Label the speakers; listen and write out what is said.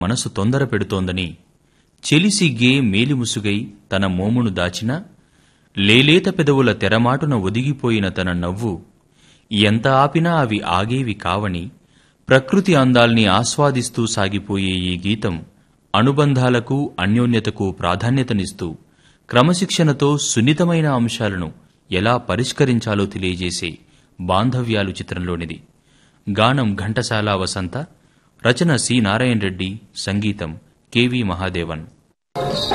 Speaker 1: మనసు తొందర పెడుతోందని చెలిసిగ్గే మేలిముసుగై తన మోమును దాచిన లేలేత పెదవుల తెరమాటున ఒదిగిపోయిన తన నవ్వు ఎంత ఆపినా అవి ఆగేవి కావని ప్రకృతి అందాల్ని ఆస్వాదిస్తూ సాగిపోయే ఈ గీతం అనుబంధాలకు అన్యోన్యతకు ప్రాధాన్యతనిస్తూ క్రమశిక్షణతో సున్నితమైన అంశాలను ఎలా పరిష్కరించాలో తెలియజేసే బాంధవ్యాలు చిత్రంలోనిది గానం ఘంటసాల వసంత రచన సి నారాయణ రెడ్డి సంగీతం కెవి మహాదేవన్